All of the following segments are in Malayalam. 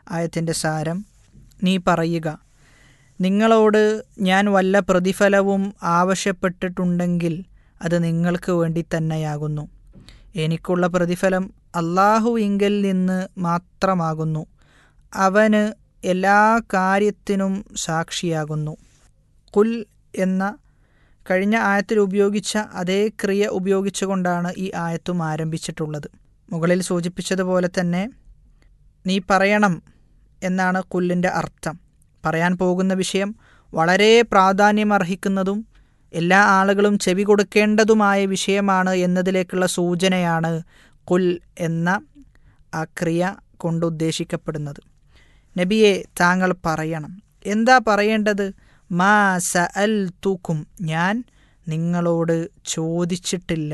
ആയത്തിൻ്റെ സാരം നീ പറയുക നിങ്ങളോട് ഞാൻ വല്ല പ്രതിഫലവും ആവശ്യപ്പെട്ടിട്ടുണ്ടെങ്കിൽ അത് നിങ്ങൾക്ക് വേണ്ടി തന്നെയാകുന്നു എനിക്കുള്ള പ്രതിഫലം അള്ളാഹുവിങ്കിൽ നിന്ന് മാത്രമാകുന്നു അവന് എല്ലാ കാര്യത്തിനും സാക്ഷിയാകുന്നു കുൽ എന്ന കഴിഞ്ഞ ആയത്തിൽ ഉപയോഗിച്ച അതേ ക്രിയ ഉപയോഗിച്ചുകൊണ്ടാണ് ഈ ആയത്തും ആരംഭിച്ചിട്ടുള്ളത് മുകളിൽ സൂചിപ്പിച്ചതുപോലെ തന്നെ നീ പറയണം എന്നാണ് കുല്ലിൻ്റെ അർത്ഥം പറയാൻ പോകുന്ന വിഷയം വളരെ പ്രാധാന്യമർഹിക്കുന്നതും എല്ലാ ആളുകളും ചെവി കൊടുക്കേണ്ടതുമായ വിഷയമാണ് എന്നതിലേക്കുള്ള സൂചനയാണ് കുൽ എന്ന ആ ക്രിയ കൊണ്ട് ഉദ്ദേശിക്കപ്പെടുന്നത് നബിയെ താങ്കൾ പറയണം എന്താ പറയേണ്ടത് മാ സ അൽ തൂക്കും ഞാൻ നിങ്ങളോട് ചോദിച്ചിട്ടില്ല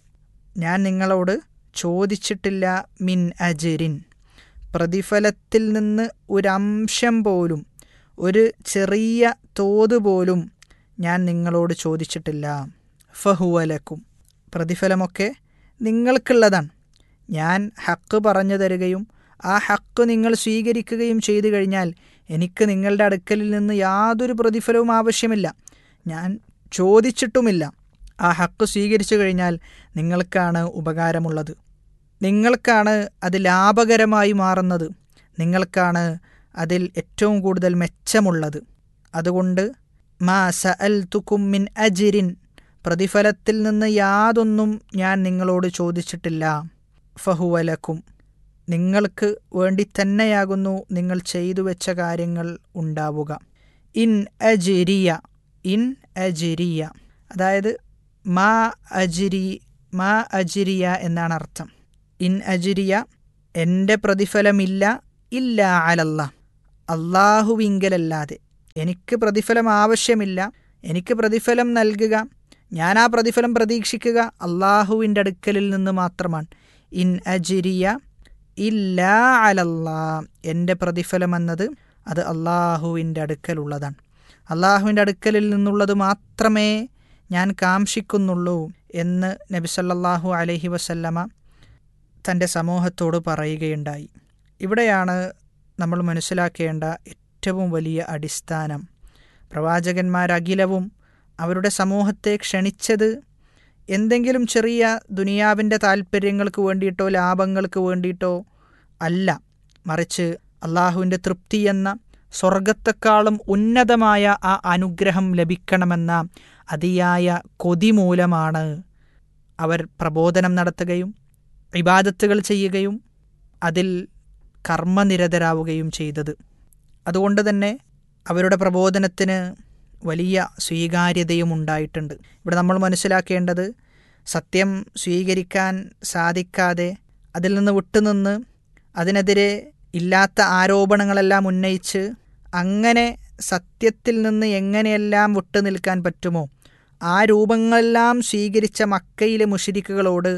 ഞാൻ നിങ്ങളോട് ചോദിച്ചിട്ടില്ല മിൻ അജിരിൻ പ്രതിഫലത്തിൽ നിന്ന് ഒരംശം പോലും ഒരു ചെറിയ തോത് പോലും ഞാൻ നിങ്ങളോട് ചോദിച്ചിട്ടില്ല ഫഹുവലക്കും പ്രതിഫലമൊക്കെ നിങ്ങൾക്കുള്ളതാണ് ഞാൻ ഹക്ക് പറഞ്ഞു തരികയും ആ ഹക്ക് നിങ്ങൾ സ്വീകരിക്കുകയും ചെയ്തു കഴിഞ്ഞാൽ എനിക്ക് നിങ്ങളുടെ അടുക്കലിൽ നിന്ന് യാതൊരു പ്രതിഫലവും ആവശ്യമില്ല ഞാൻ ചോദിച്ചിട്ടുമില്ല ആ ഹക്ക് സ്വീകരിച്ചു കഴിഞ്ഞാൽ നിങ്ങൾക്കാണ് ഉപകാരമുള്ളത് നിങ്ങൾക്കാണ് അത് ലാഭകരമായി മാറുന്നത് നിങ്ങൾക്കാണ് അതിൽ ഏറ്റവും കൂടുതൽ മെച്ചമുള്ളത് അതുകൊണ്ട് മാ സ അൽ തുക്കുമിൻ അജിരിൻ പ്രതിഫലത്തിൽ നിന്ന് യാതൊന്നും ഞാൻ നിങ്ങളോട് ചോദിച്ചിട്ടില്ല ഫഹുവലക്കും നിങ്ങൾക്ക് വേണ്ടി തന്നെയാകുന്നു നിങ്ങൾ ചെയ്തു വെച്ച കാര്യങ്ങൾ ഉണ്ടാവുക ഇൻ അജിരിയ ഇൻ അജിരിയ അതായത് മാ അജിരി മാ അജിരിയ എന്നാണ് അർത്ഥം ഇൻ അജിരിയ എൻ്റെ പ്രതിഫലമില്ല ഇല്ല അലല്ല അള്ളാഹുവിങ്കലല്ലാതെ എനിക്ക് പ്രതിഫലം ആവശ്യമില്ല എനിക്ക് പ്രതിഫലം നൽകുക ഞാൻ ആ പ്രതിഫലം പ്രതീക്ഷിക്കുക അള്ളാഹുവിൻ്റെ അടുക്കലിൽ നിന്ന് മാത്രമാണ് ഇൻ അജിരിയ ഇല്ല അലല്ലാ എൻ്റെ പ്രതിഫലം എന്നത് അത് അള്ളാഹുവിൻ്റെ അടുക്കലുള്ളതാണ് അള്ളാഹുവിൻ്റെ അടുക്കലിൽ നിന്നുള്ളത് മാത്രമേ ഞാൻ കാംക്ഷിക്കുന്നുള്ളൂ എന്ന് നബി സല്ലല്ലാഹു അലൈഹി വസല്ലമ തൻ്റെ സമൂഹത്തോട് പറയുകയുണ്ടായി ഇവിടെയാണ് നമ്മൾ മനസ്സിലാക്കേണ്ട ഏറ്റവും വലിയ അടിസ്ഥാനം പ്രവാചകന്മാരഖിലവും അവരുടെ സമൂഹത്തെ ക്ഷണിച്ചത് എന്തെങ്കിലും ചെറിയ ദുനിയാവിൻ്റെ താല്പര്യങ്ങൾക്ക് വേണ്ടിയിട്ടോ ലാഭങ്ങൾക്ക് വേണ്ടിയിട്ടോ അല്ല മറിച്ച് അള്ളാഹുവിൻ്റെ തൃപ്തി എന്ന സ്വർഗത്തെക്കാളും ഉന്നതമായ ആ അനുഗ്രഹം ലഭിക്കണമെന്ന അതിയായ കൊതി മൂലമാണ് അവർ പ്രബോധനം നടത്തുകയും ഇബാദത്തുകൾ ചെയ്യുകയും അതിൽ കർമ്മനിരതരാവുകയും ചെയ്തത് അതുകൊണ്ട് തന്നെ അവരുടെ പ്രബോധനത്തിന് വലിയ സ്വീകാര്യതയും ഉണ്ടായിട്ടുണ്ട് ഇവിടെ നമ്മൾ മനസ്സിലാക്കേണ്ടത് സത്യം സ്വീകരിക്കാൻ സാധിക്കാതെ അതിൽ നിന്ന് വിട്ടുനിന്ന് അതിനെതിരെ ഇല്ലാത്ത ആരോപണങ്ങളെല്ലാം ഉന്നയിച്ച് അങ്ങനെ സത്യത്തിൽ നിന്ന് എങ്ങനെയെല്ലാം വിട്ടുനിൽക്കാൻ പറ്റുമോ ആ രൂപങ്ങളെല്ലാം സ്വീകരിച്ച മക്കയിലെ മുഷിരിക്കുകളോട്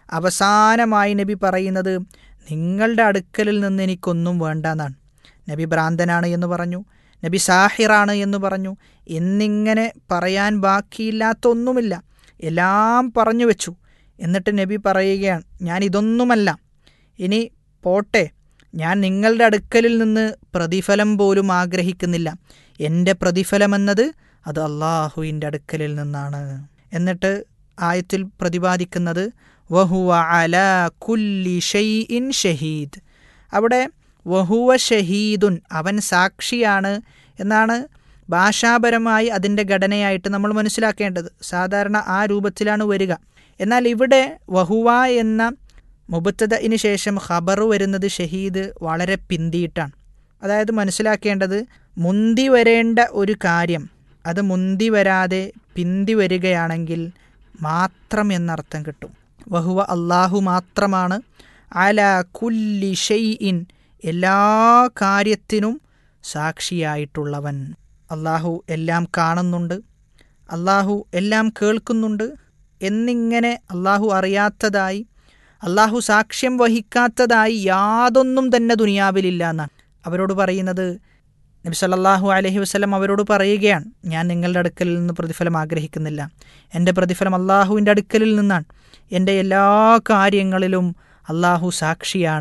അവസാനമായി നബി പറയുന്നത് നിങ്ങളുടെ അടുക്കലിൽ നിന്ന് എനിക്കൊന്നും വേണ്ടെന്നാണ് നബി ഭ്രാന്തനാണ് എന്ന് പറഞ്ഞു നബി സാഹിറാണ് എന്ന് പറഞ്ഞു എന്നിങ്ങനെ പറയാൻ ബാക്കിയില്ലാത്ത ഒന്നുമില്ല എല്ലാം പറഞ്ഞു വെച്ചു എന്നിട്ട് നബി പറയുകയാണ് ഞാൻ ഇതൊന്നുമല്ല ഇനി പോട്ടെ ഞാൻ നിങ്ങളുടെ അടുക്കലിൽ നിന്ന് പ്രതിഫലം പോലും ആഗ്രഹിക്കുന്നില്ല എൻ്റെ പ്രതിഫലമെന്നത് അത് അള്ളാഹുവിൻ്റെ അടുക്കലിൽ നിന്നാണ് എന്നിട്ട് ആയത്തിൽ പ്രതിപാദിക്കുന്നത് വഹുവ അല കുല്ലി ഷെയ്ഇൻ ഷഹീദ് അവിടെ വഹുവ ഷഹീദുൻ അവൻ സാക്ഷിയാണ് എന്നാണ് ഭാഷാപരമായി അതിൻ്റെ ഘടനയായിട്ട് നമ്മൾ മനസ്സിലാക്കേണ്ടത് സാധാരണ ആ രൂപത്തിലാണ് വരിക എന്നാൽ ഇവിടെ വഹുവ എന്ന മുബത്തതിന് ശേഷം ഖബർ വരുന്നത് ഷഹീദ് വളരെ പിന്തിയിട്ടാണ് അതായത് മനസ്സിലാക്കേണ്ടത് മുന്തി വരേണ്ട ഒരു കാര്യം അത് മുന്തി വരാതെ പിന്തി വരികയാണെങ്കിൽ മാത്രം എന്നർത്ഥം കിട്ടും വഹുവ അള്ളാഹു മാത്രമാണ് അല കുല്ലി ഷെയ്ഇൻ എല്ലാ കാര്യത്തിനും സാക്ഷിയായിട്ടുള്ളവൻ അള്ളാഹു എല്ലാം കാണുന്നുണ്ട് അള്ളാഹു എല്ലാം കേൾക്കുന്നുണ്ട് എന്നിങ്ങനെ അള്ളാഹു അറിയാത്തതായി അള്ളാഹു സാക്ഷ്യം വഹിക്കാത്തതായി യാതൊന്നും തന്നെ ദുനിയാവിലില്ല എന്നാണ് അവരോട് പറയുന്നത് നബി സല്ലല്ലാഹു അലൈഹി വസല്ലം അവരോട് പറയുകയാണ് ഞാൻ നിങ്ങളുടെ അടുക്കലിൽ നിന്ന് പ്രതിഫലം ആഗ്രഹിക്കുന്നില്ല എൻ്റെ പ്രതിഫലം അള്ളാഹുവിൻ്റെ അടുക്കലിൽ നിന്നാണ് എൻ്റെ എല്ലാ കാര്യങ്ങളിലും അള്ളാഹു സാക്ഷിയാണ്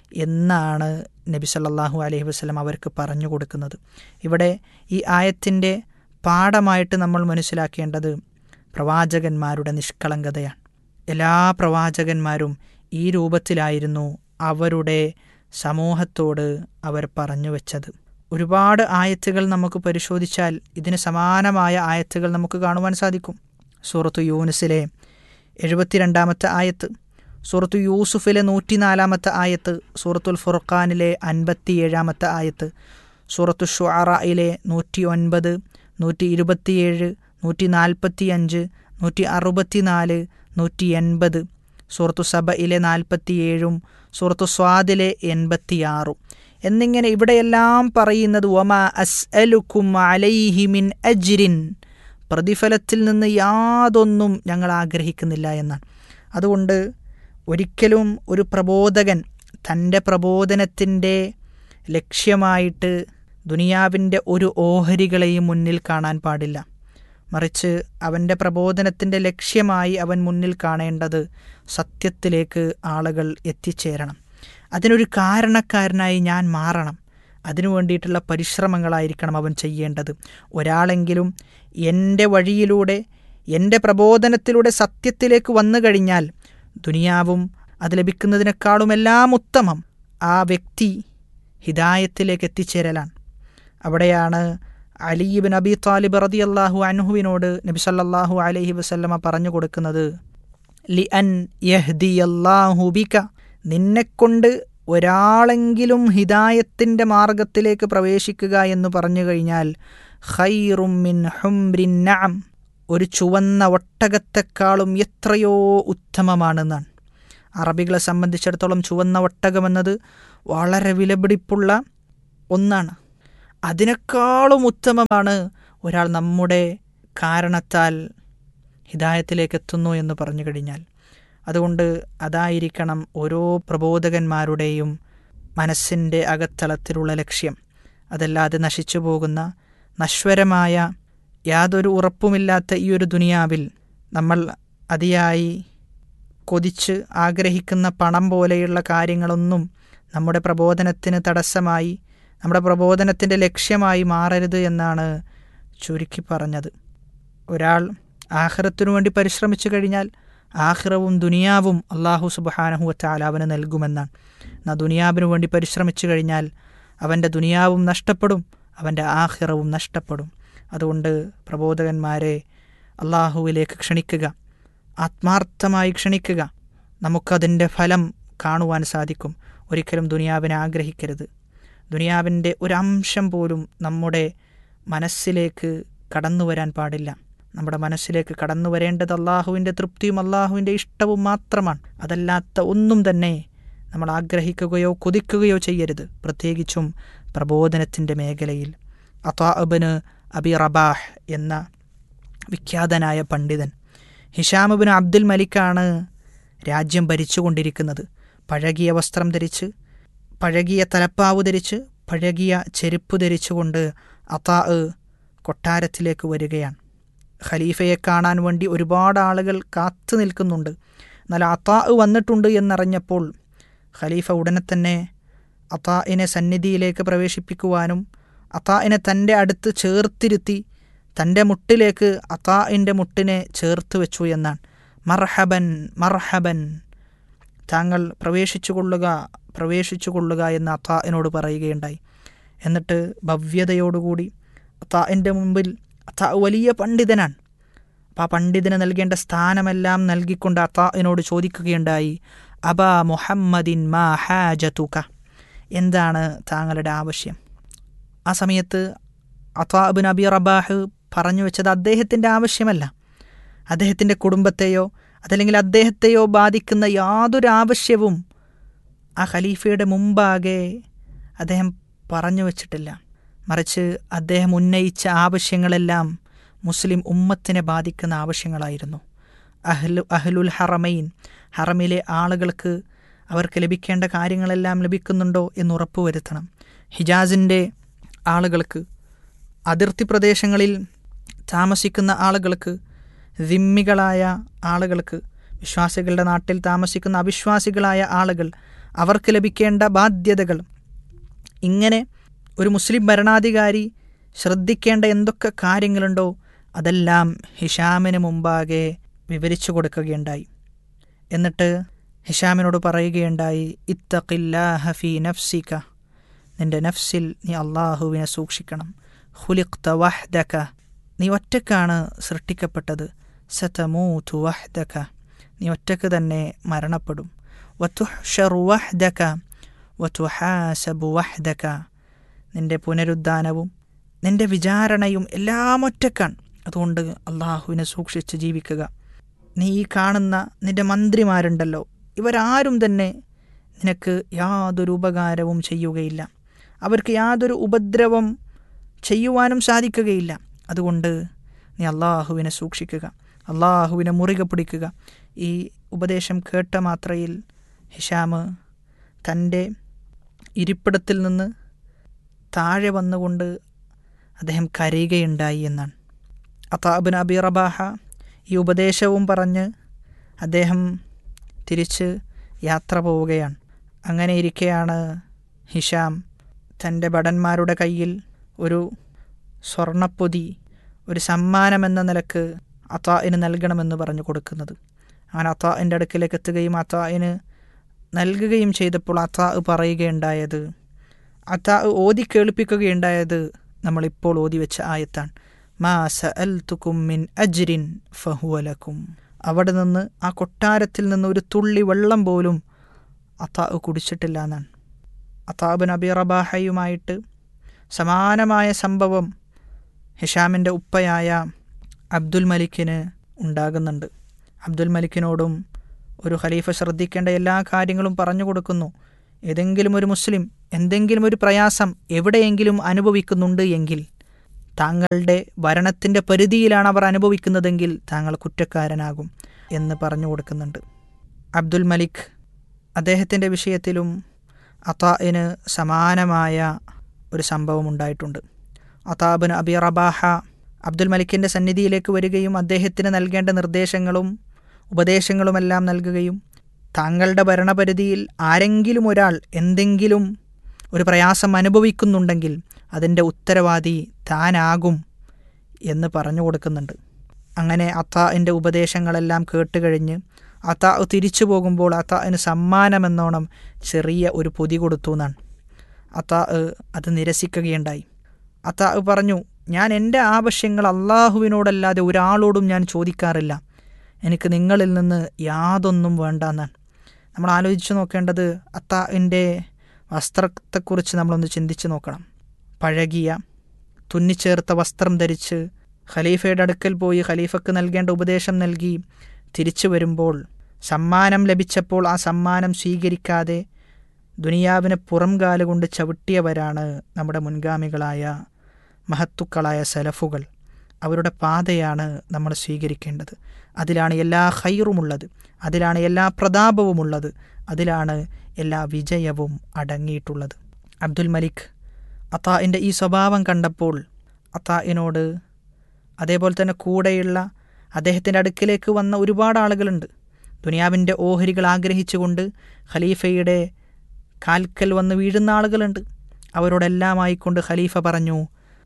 എന്നാണ് നബി സല്ലല്ലാഹു അലൈഹി വസല്ലം അവർക്ക് പറഞ്ഞു കൊടുക്കുന്നത് ഇവിടെ ഈ ആയത്തിൻ്റെ പാഠമായിട്ട് നമ്മൾ മനസ്സിലാക്കേണ്ടത് പ്രവാചകന്മാരുടെ നിഷ്കളങ്കതയാണ് എല്ലാ പ്രവാചകന്മാരും ഈ രൂപത്തിലായിരുന്നു അവരുടെ സമൂഹത്തോട് അവർ പറഞ്ഞു വെച്ചത് ഒരുപാട് ആയത്തുകൾ നമുക്ക് പരിശോധിച്ചാൽ ഇതിന് സമാനമായ ആയത്തുകൾ നമുക്ക് കാണുവാൻ സാധിക്കും സൂറത്തു യൂനിസിലെ എഴുപത്തിരണ്ടാമത്തെ ആയത്ത് സൂറത്തു യൂസുഫിലെ നൂറ്റിനാലാമത്തെ ആയത്ത് സൂറത്തുൽ ഫുർഖാനിലെ അൻപത്തിയേഴാമത്തെ ആയത്ത് സൂറത്തു ഷുഅറയിലെ നൂറ്റി ഒൻപത് നൂറ്റി ഇരുപത്തിയേഴ് നൂറ്റി നാൽപ്പത്തി അഞ്ച് നൂറ്റി അറുപത്തിനാല് നൂറ്റി എൺപത് സൂറത്തു സബയിലെ നാൽപ്പത്തിയേഴും സൂറത്തു സ്വാദിലെ എൺപത്തിയാറും എന്നിങ്ങനെ ഇവിടെയെല്ലാം പറയുന്നത് ഒമ അസ് അലുക്കും അലൈഹിമിൻ അജ്രിൻ പ്രതിഫലത്തിൽ നിന്ന് യാതൊന്നും ഞങ്ങൾ ആഗ്രഹിക്കുന്നില്ല എന്നാണ് അതുകൊണ്ട് ഒരിക്കലും ഒരു പ്രബോധകൻ തൻ്റെ പ്രബോധനത്തിൻ്റെ ലക്ഷ്യമായിട്ട് ദുനിയാവിൻ്റെ ഒരു ഓഹരികളെയും മുന്നിൽ കാണാൻ പാടില്ല മറിച്ച് അവൻ്റെ പ്രബോധനത്തിൻ്റെ ലക്ഷ്യമായി അവൻ മുന്നിൽ കാണേണ്ടത് സത്യത്തിലേക്ക് ആളുകൾ എത്തിച്ചേരണം അതിനൊരു കാരണക്കാരനായി ഞാൻ മാറണം അതിനു വേണ്ടിയിട്ടുള്ള പരിശ്രമങ്ങളായിരിക്കണം അവൻ ചെയ്യേണ്ടത് ഒരാളെങ്കിലും എൻ്റെ വഴിയിലൂടെ എൻ്റെ പ്രബോധനത്തിലൂടെ സത്യത്തിലേക്ക് വന്നു കഴിഞ്ഞാൽ ദുനിയാവും അത് ലഭിക്കുന്നതിനേക്കാളുമെല്ലാം ഉത്തമം ആ വ്യക്തി ഹിദായത്തിലേക്ക് എത്തിച്ചേരലാണ് അവിടെയാണ് അലീബിൻ അബി താലിബ് റതി അള്ളാഹു അൻഹുവിനോട് നബി സല്ലല്ലാഹു അലൈഹി വസല്ലമ പറഞ്ഞു കൊടുക്കുന്നത് ലി അൻ യഹ്ദി അള്ളാഹു ബിക നിന്നെക്കൊണ്ട് ഒരാളെങ്കിലും ഹിദായത്തിൻ്റെ മാർഗത്തിലേക്ക് പ്രവേശിക്കുക എന്ന് പറഞ്ഞു കഴിഞ്ഞാൽ ഖൈറുമിൻ ഹുംറിൻ നഅം ഒരു ചുവന്ന ഒട്ടകത്തെക്കാളും എത്രയോ ഉത്തമമാണെന്നാണ് അറബികളെ സംബന്ധിച്ചിടത്തോളം ചുവന്ന ഒട്ടകമെന്നത് വളരെ വിലപിടിപ്പുള്ള ഒന്നാണ് അതിനേക്കാളും ഉത്തമമാണ് ഒരാൾ നമ്മുടെ കാരണത്താൽ ഹിദായത്തിലേക്ക് എത്തുന്നു എന്ന് പറഞ്ഞു കഴിഞ്ഞാൽ അതുകൊണ്ട് അതായിരിക്കണം ഓരോ പ്രബോധകന്മാരുടെയും മനസ്സിൻ്റെ അകത്തളത്തിലുള്ള ലക്ഷ്യം അതല്ലാതെ നശിച്ചു പോകുന്ന നശ്വരമായ യാതൊരു ഉറപ്പുമില്ലാത്ത ഈ ഒരു ദുനിയാവിൽ നമ്മൾ അതിയായി കൊതിച്ച് ആഗ്രഹിക്കുന്ന പണം പോലെയുള്ള കാര്യങ്ങളൊന്നും നമ്മുടെ പ്രബോധനത്തിന് തടസ്സമായി നമ്മുടെ പ്രബോധനത്തിൻ്റെ ലക്ഷ്യമായി മാറരുത് എന്നാണ് ചുരുക്കി പറഞ്ഞത് ഒരാൾ ആഹ്റത്തിനു വേണ്ടി പരിശ്രമിച്ചു കഴിഞ്ഞാൽ ആഹ്റവും ദുനിയാവും അള്ളാഹു സുബഹാനഹു വച്ചാൽ അവന് നൽകുമെന്നാണ് എന്നാൽ ദുനിയാവിനു വേണ്ടി പരിശ്രമിച്ചു കഴിഞ്ഞാൽ അവൻ്റെ ദുനിയാവും നഷ്ടപ്പെടും അവൻ്റെ ആഹിറവും നഷ്ടപ്പെടും അതുകൊണ്ട് പ്രബോധകന്മാരെ അള്ളാഹുവിലേക്ക് ക്ഷണിക്കുക ആത്മാർത്ഥമായി ക്ഷണിക്കുക നമുക്കതിൻ്റെ ഫലം കാണുവാൻ സാധിക്കും ഒരിക്കലും ദുനിയാവിനെ ആഗ്രഹിക്കരുത് ദുനിയാവിൻ്റെ ഒരംശം പോലും നമ്മുടെ മനസ്സിലേക്ക് കടന്നു വരാൻ പാടില്ല നമ്മുടെ മനസ്സിലേക്ക് കടന്നു വരേണ്ടത് അള്ളാഹുവിൻ്റെ തൃപ്തിയും അള്ളാഹുവിൻ്റെ ഇഷ്ടവും മാത്രമാണ് അതല്ലാത്ത ഒന്നും തന്നെ നമ്മൾ ആഗ്രഹിക്കുകയോ കൊതിക്കുകയോ ചെയ്യരുത് പ്രത്യേകിച്ചും പ്രബോധനത്തിൻ്റെ മേഖലയിൽ അതാഅബിന് അബി റബാഹ് എന്ന വിഖ്യാതനായ പണ്ഡിതൻ ഹിഷാമുബിന് അബ്ദുൽ മലിക്കാണ് രാജ്യം ഭരിച്ചുകൊണ്ടിരിക്കുന്നത് പഴകിയ വസ്ത്രം ധരിച്ച് പഴകിയ തലപ്പാവ് ധരിച്ച് പഴകിയ ചെരുപ്പ് ധരിച്ചുകൊണ്ട് അതാ കൊട്ടാരത്തിലേക്ക് വരികയാണ് ഖലീഫയെ കാണാൻ വേണ്ടി ഒരുപാട് ആളുകൾ കാത്തു നിൽക്കുന്നുണ്ട് എന്നാൽ അതാ വന്നിട്ടുണ്ട് എന്നറിഞ്ഞപ്പോൾ ഖലീഫ ഉടനെ തന്നെ അതാഇനെ സന്നിധിയിലേക്ക് പ്രവേശിപ്പിക്കുവാനും അതാഇനെ തൻ്റെ അടുത്ത് ചേർത്തിരുത്തി തൻ്റെ മുട്ടിലേക്ക് അതാഇൻ്റെ മുട്ടിനെ ചേർത്ത് വെച്ചു എന്നാണ് മർഹബൻ മർഹബൻ താങ്കൾ പ്രവേശിച്ചു കൊള്ളുക പ്രവേശിച്ചു കൊള്ളുക എന്ന് അതാഇനോട് പറയുകയുണ്ടായി എന്നിട്ട് ഭവ്യതയോടുകൂടി അതാഇൻ്റെ മുമ്പിൽ അതാ വലിയ പണ്ഡിതനാണ് അപ്പോൾ ആ പണ്ഡിതന് നൽകേണ്ട സ്ഥാനമെല്ലാം നൽകിക്കൊണ്ട് അതാഇനോട് ചോദിക്കുകയുണ്ടായി അബാ മുഹമ്മദിൻ മാ ഹാജതുക എന്താണ് താങ്കളുടെ ആവശ്യം ആ സമയത്ത് അത്താബിൻ അബി റബാഹ് പറഞ്ഞു വെച്ചത് അദ്ദേഹത്തിൻ്റെ ആവശ്യമല്ല അദ്ദേഹത്തിൻ്റെ കുടുംബത്തെയോ അതല്ലെങ്കിൽ അദ്ദേഹത്തെയോ ബാധിക്കുന്ന യാതൊരു ആവശ്യവും ആ ഖലീഫയുടെ മുമ്പാകെ അദ്ദേഹം പറഞ്ഞു വച്ചിട്ടില്ല മറിച്ച് അദ്ദേഹം ഉന്നയിച്ച ആവശ്യങ്ങളെല്ലാം മുസ്ലിം ഉമ്മത്തിനെ ബാധിക്കുന്ന ആവശ്യങ്ങളായിരുന്നു അഹ്ലു അഹ്ലുൽ ഹറമൈൻ ഹറമിലെ ആളുകൾക്ക് അവർക്ക് ലഭിക്കേണ്ട കാര്യങ്ങളെല്ലാം ലഭിക്കുന്നുണ്ടോ എന്ന് ഉറപ്പുവരുത്തണം ഹിജാസിൻ്റെ ആളുകൾക്ക് അതിർത്തി പ്രദേശങ്ങളിൽ താമസിക്കുന്ന ആളുകൾക്ക് ദിമ്മികളായ ആളുകൾക്ക് വിശ്വാസികളുടെ നാട്ടിൽ താമസിക്കുന്ന അവിശ്വാസികളായ ആളുകൾ അവർക്ക് ലഭിക്കേണ്ട ബാധ്യതകൾ ഇങ്ങനെ ഒരു മുസ്ലിം ഭരണാധികാരി ശ്രദ്ധിക്കേണ്ട എന്തൊക്കെ കാര്യങ്ങളുണ്ടോ അതെല്ലാം ഹിഷാമിന് മുമ്പാകെ വിവരിച്ചു കൊടുക്കുകയുണ്ടായി എന്നിട്ട് ഹിഷാമിനോട് പറയുകയുണ്ടായി ഇത്തഖില്ലാഹ ഫീ നഫ്സിക നിന്റെ നഫ്സിൽ നീ അള്ളാഹുവിനെ സൂക്ഷിക്കണം ഹുലിഖ്ത വഹ്ദക നീ ഒറ്റക്കാണ് സൃഷ്ടിക്കപ്പെട്ടത് സതമൂതു വഹ്ദക നീ ഒറ്റക്ക് തന്നെ മരണപ്പെടും വതുഹ്ഷറു വഹ്ദക വതുഹാസബു വഹ്ദക നിന്റെ പുനരുദ്ധാനവും നിന്റെ വിചാരണയും എല്ലാം ഒറ്റക്കാണ് അതുകൊണ്ട് അള്ളാഹുവിനെ സൂക്ഷിച്ച് ജീവിക്കുക നീ ഈ കാണുന്ന നിന്റെ മന്ത്രിമാരുണ്ടല്ലോ ഇവരാരും തന്നെ നിനക്ക് യാതൊരു ഉപകാരവും ചെയ്യുകയില്ല അവർക്ക് യാതൊരു ഉപദ്രവം ചെയ്യുവാനും സാധിക്കുകയില്ല അതുകൊണ്ട് നീ അള്ളാഹുവിനെ സൂക്ഷിക്കുക അള്ളാഹുവിനെ മുറുകെ പിടിക്കുക ഈ ഉപദേശം കേട്ട മാത്രയിൽ ഹിഷാമ് തൻ്റെ ഇരിപ്പിടത്തിൽ നിന്ന് താഴെ വന്നുകൊണ്ട് അദ്ദേഹം കരയുകയുണ്ടായി എന്നാണ് അതാബിൻ അബി റബാഹ ഈ ഉപദേശവും പറഞ്ഞ് അദ്ദേഹം തിരിച്ച് യാത്ര പോവുകയാണ് അങ്ങനെ ഇരിക്കെയാണ് ഹിഷാം തൻ്റെ ഭടന്മാരുടെ കയ്യിൽ ഒരു സ്വർണപ്പൊതി ഒരു സമ്മാനമെന്ന നിലക്ക് അത്തായിന് നൽകണമെന്ന് പറഞ്ഞു കൊടുക്കുന്നത് അങ്ങനെ അത്താഇൻ്റെ അടുക്കിലേക്ക് എത്തുകയും അത്തായിന് നൽകുകയും ചെയ്തപ്പോൾ അത്താ പറയുകയുണ്ടായത് അത്താ ഓതി കേൾപ്പിക്കുകയുണ്ടായത് നമ്മളിപ്പോൾ ഓതി വെച്ച ആയത്താണ് മാ സഅൽ മിൻ അജ്രിൻ ഫഹുവലക്കും അവിടെ നിന്ന് ആ കൊട്ടാരത്തിൽ നിന്ന് ഒരു തുള്ളി വെള്ളം പോലും അത്താ കുടിച്ചിട്ടില്ല എന്നാണ് അത്താബ് നബി റബാഹയുമായിട്ട് സമാനമായ സംഭവം ഹിഷാമിൻ്റെ ഉപ്പയായ അബ്ദുൽ മലിക്കിന് ഉണ്ടാകുന്നുണ്ട് അബ്ദുൽ മലിക്കിനോടും ഒരു ഖലീഫ ശ്രദ്ധിക്കേണ്ട എല്ലാ കാര്യങ്ങളും പറഞ്ഞു കൊടുക്കുന്നു ഏതെങ്കിലും ഒരു മുസ്ലിം എന്തെങ്കിലും ഒരു പ്രയാസം എവിടെയെങ്കിലും അനുഭവിക്കുന്നുണ്ട് എങ്കിൽ താങ്കളുടെ ഭരണത്തിൻ്റെ പരിധിയിലാണ് അവർ അനുഭവിക്കുന്നതെങ്കിൽ താങ്കൾ കുറ്റക്കാരനാകും എന്ന് പറഞ്ഞു കൊടുക്കുന്നുണ്ട് അബ്ദുൽ മലിക് അദ്ദേഹത്തിൻ്റെ വിഷയത്തിലും അതാഇന് സമാനമായ ഒരു സംഭവം ഉണ്ടായിട്ടുണ്ട് അതാബിന് അബി റബാഹ അബ്ദുൽ മലിക്കിൻ്റെ സന്നിധിയിലേക്ക് വരികയും അദ്ദേഹത്തിന് നൽകേണ്ട നിർദ്ദേശങ്ങളും ഉപദേശങ്ങളുമെല്ലാം നൽകുകയും താങ്കളുടെ ഭരണപരിധിയിൽ ആരെങ്കിലും ഒരാൾ എന്തെങ്കിലും ഒരു പ്രയാസം അനുഭവിക്കുന്നുണ്ടെങ്കിൽ അതിൻ്റെ ഉത്തരവാദി താനാകും എന്ന് പറഞ്ഞു കൊടുക്കുന്നുണ്ട് അങ്ങനെ അത്താഇൻ്റെ ഉപദേശങ്ങളെല്ലാം കേട്ടുകഴിഞ്ഞ് അത്താ തിരിച്ചു പോകുമ്പോൾ അത്താഇന് സമ്മാനമെന്നോണം ചെറിയ ഒരു പൊതി കൊടുത്തു എന്നാണ് അത്താ അത് നിരസിക്കുകയുണ്ടായി അത്താ പറഞ്ഞു ഞാൻ എൻ്റെ ആവശ്യങ്ങൾ അള്ളാഹുവിനോടല്ലാതെ ഒരാളോടും ഞാൻ ചോദിക്കാറില്ല എനിക്ക് നിങ്ങളിൽ നിന്ന് യാതൊന്നും വേണ്ട എന്നാണ് നമ്മൾ ആലോചിച്ച് നോക്കേണ്ടത് അത്താഇൻ്റെ വസ്ത്രത്തെക്കുറിച്ച് നമ്മളൊന്ന് ചിന്തിച്ച് നോക്കണം പഴകിയ തുന്നിച്ചേർത്ത വസ്ത്രം ധരിച്ച് ഖലീഫയുടെ അടുക്കൽ പോയി ഖലീഫക്ക് നൽകേണ്ട ഉപദേശം നൽകി തിരിച്ചു വരുമ്പോൾ സമ്മാനം ലഭിച്ചപ്പോൾ ആ സമ്മാനം സ്വീകരിക്കാതെ ദുനിയാവിനെ പുറം കാലുകൊണ്ട് ചവിട്ടിയവരാണ് നമ്മുടെ മുൻഗാമികളായ മഹത്തുക്കളായ സലഫുകൾ അവരുടെ പാതയാണ് നമ്മൾ സ്വീകരിക്കേണ്ടത് അതിലാണ് എല്ലാ ഹൈറുമുള്ളത് അതിലാണ് എല്ലാ പ്രതാപവുമുള്ളത് അതിലാണ് എല്ലാ വിജയവും അടങ്ങിയിട്ടുള്ളത് അബ്ദുൽ മലിക് അത്താഇൻ്റെ ഈ സ്വഭാവം കണ്ടപ്പോൾ അത്താഇനോട് അതേപോലെ തന്നെ കൂടെയുള്ള അദ്ദേഹത്തിൻ്റെ അടുക്കിലേക്ക് വന്ന ഒരുപാട് ആളുകളുണ്ട് ദുനിയാവിൻ്റെ ഓഹരികൾ ആഗ്രഹിച്ചുകൊണ്ട് ഖലീഫയുടെ കാൽക്കൽ വന്ന് വീഴുന്ന ആളുകളുണ്ട് അവരോടെല്ലാമായിക്കൊണ്ട് ഖലീഫ പറഞ്ഞു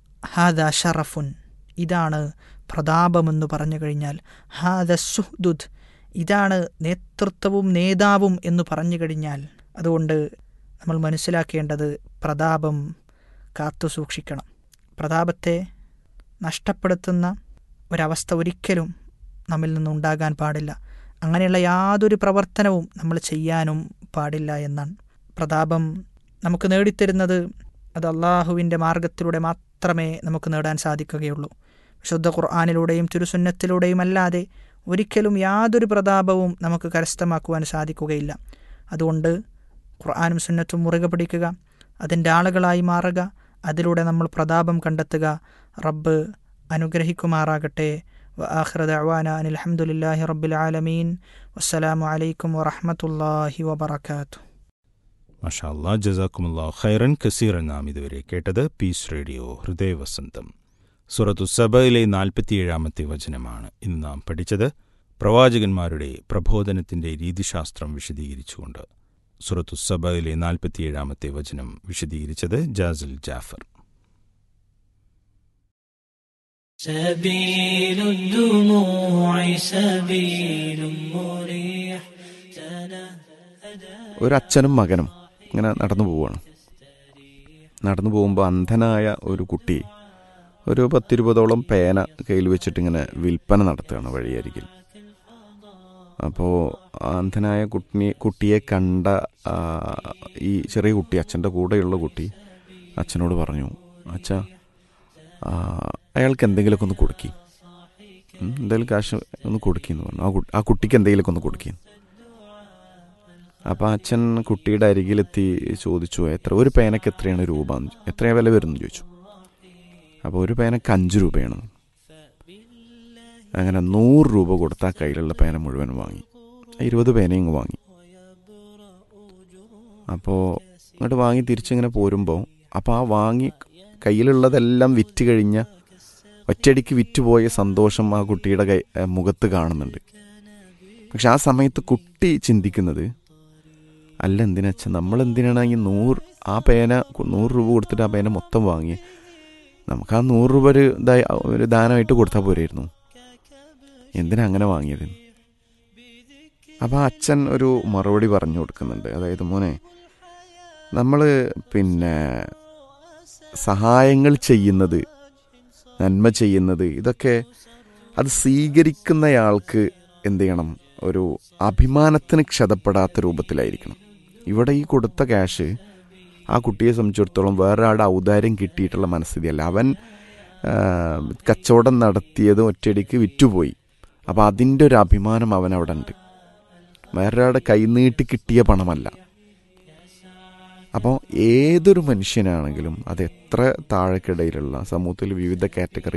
ഹാദ ഷറഫുൻ ഇതാണ് പ്രതാപമെന്ന് പറഞ്ഞു കഴിഞ്ഞാൽ ഹാദ സുഹ്ദുദ് ഇതാണ് നേതൃത്വവും നേതാവും എന്ന് പറഞ്ഞു കഴിഞ്ഞാൽ അതുകൊണ്ട് നമ്മൾ മനസ്സിലാക്കേണ്ടത് പ്രതാപം കാത്തു സൂക്ഷിക്കണം പ്രതാപത്തെ നഷ്ടപ്പെടുത്തുന്ന ഒരവസ്ഥ ഒരിക്കലും നമ്മിൽ നിന്നുണ്ടാകാൻ പാടില്ല അങ്ങനെയുള്ള യാതൊരു പ്രവർത്തനവും നമ്മൾ ചെയ്യാനും പാടില്ല എന്നാണ് പ്രതാപം നമുക്ക് നേടിത്തരുന്നത് അത് അള്ളാഹുവിൻ്റെ മാർഗത്തിലൂടെ മാത്രമേ നമുക്ക് നേടാൻ സാധിക്കുകയുള്ളൂ വിശുദ്ധ ഖുർആാനിലൂടെയും തിരുസുന്നത്തിലൂടെയും അല്ലാതെ ഒരിക്കലും യാതൊരു പ്രതാപവും നമുക്ക് കരസ്ഥമാക്കുവാൻ സാധിക്കുകയില്ല അതുകൊണ്ട് ഖുർആാനും സുന്നത്തും മുറുകെ പിടിക്കുക അതിൻ്റെ ആളുകളായി മാറുക അതിലൂടെ നമ്മൾ പ്രതാപം കണ്ടെത്തുക റബ്ബ് അനുഗ്രഹിക്കുമാറാകട്ടെ وآخر دعوانا أن الحمد لله رب العالمين والسلام عليكم ورحمة الله وبركاته മഷാല്ലാ ജസാക്കുമുല്ലാ ഖൈറൻ കസീറൻ നാം ഇതുവരെ കേട്ടത് പീസ് റേഡിയോ ഹൃദയവസന്തം സുറത്തു സബയിലെ നാൽപ്പത്തിയേഴാമത്തെ വചനമാണ് ഇന്ന് നാം പഠിച്ചത് പ്രവാചകന്മാരുടെ പ്രബോധനത്തിന്റെ രീതിശാസ്ത്രം വിശദീകരിച്ചുകൊണ്ട് സുറത്തു സബയിലെ നാൽപ്പത്തിയേഴാമത്തെ വചനം വിശദീകരിച്ചത് ജാസിൽ ജാഫർ سبيل الدموع سبيل مريح ഒരു അച്ഛനും മകനും ഇങ്ങനെ നടന്നു പോവുകയാണ് നടന്നു പോകുമ്പോൾ അന്ധനായ ഒരു കുട്ടി ഒരു പത്തിരുപതോളം പേന കയ്യിൽ വെച്ചിട്ട് ഇങ്ങനെ വിൽപ്പന നടത്തുകയാണ് വഴിയരികിൽ അപ്പോൾ അന്ധനായ കുട്ടി കുട്ടിയെ കണ്ട ആ, ഈ ചെറിയ കുട്ടി അച്ഛൻ്റെ കൂടെയുള്ള കുട്ടി അച്ഛനോട് പറഞ്ഞു അച്ഛ ആ, അയാൾക്ക് എന്തെങ്കിലുമൊക്കെ ഒന്ന് കൊടുക്കി എന്തെങ്കിലും കാശ് ഒന്ന് കൊടുക്കിന്ന് പറഞ്ഞു ആ കു- ആ കുട്ടിക്ക് എന്തെങ്കിലുമൊക്കെ ഒന്ന് കൊടുക്കി അപ്പം അച്ഛൻ കുട്ടിയുടെ അരികിലെത്തി ചോദിച്ചു എത്ര ഒരു പേനക്ക് എത്രയാണ് രൂപ എന്ന് ചോ- എത്രയാ വില വരുന്നു ചോദിച്ചു അപ്പോൾ ഒരു പേനക്ക് അഞ്ച് രൂപയാണ് അങ്ങനെ നൂറ് രൂപ കൊടുത്ത് ആ കയ്യിലുള്ള പേന മുഴുവൻ വാങ്ങി ഇരുപത് പേനയും ഇങ്ങ് വാങ്ങി അപ്പോൾ ഇങ്ങോട്ട് വാങ്ങി തിരിച്ചിങ്ങനെ പോരുമ്പോൾ അപ്പോൾ ആ വാങ്ങി കയ്യിലുള്ളതെല്ലാം വിറ്റ് കഴിഞ്ഞ ഒറ്റയടിക്ക് വിറ്റുപോയ സന്തോഷം ആ കുട്ടിയുടെ കൈ ഏ, മുഖത്ത് കാണുന്നുണ്ട് പക്ഷെ ആ സമയത്ത് കുട്ടി ചിന്തിക്കുന്നത് അല്ല എന്തിനാച്ച നമ്മൾ എന്തിനാണ് ഈ നൂറ് ആ പേന കു- നൂറ് രൂപ കൊടുത്തിട്ട് ആ പേന മൊത്തം വാങ്ങി നമുക്ക് ആ നൂറ് രൂപ ഒരു ഇതായി ഒരു ദാനമായിട്ട് കൊടുത്താൽ പോരായിരുന്നു എന്തിനാ അങ്ങനെ വാങ്ങിയത് അപ്പോൾ അച്ഛൻ ഒരു മറുപടി പറഞ്ഞു കൊടുക്കുന്നുണ്ട് അതായത് മോനെ നമ്മൾ പിന്നെ സഹായങ്ങൾ ചെയ്യുന്നത് നന്മ ചെയ്യുന്നത് ഇതൊക്കെ അത് സ്വീകരിക്കുന്നയാൾക്ക് എന്ത് ചെയ്യണം ഒരു അഭിമാനത്തിന് ക്ഷതപ്പെടാത്ത രൂപത്തിലായിരിക്കണം ഇവിടെ ഈ കൊടുത്ത ക്യാഷ് ആ കുട്ടിയെ സംബന്ധിച്ചിടത്തോളം വേറൊരാളുടെ ഔദാര്യം കിട്ടിയിട്ടുള്ള മനസ്ഥിതിയല്ല അവൻ ആ, കച്ചവടം നടത്തിയത് ഒറ്റയടിക്ക് വിറ്റുപോയി അപ്പോൾ അതിൻ്റെ ഒരു അഭിമാനം അവൻ അവിടെ ഉണ്ട് വേറൊരാളുടെ കൈനീട്ടി കിട്ടിയ പണമല്ല അപ്പോൾ ഏതൊരു മനുഷ്യനാണെങ്കിലും അത് എത്ര താഴെക്കിടയിലുള്ള സമൂഹത്തിൽ വിവിധ കാറ്റഗറി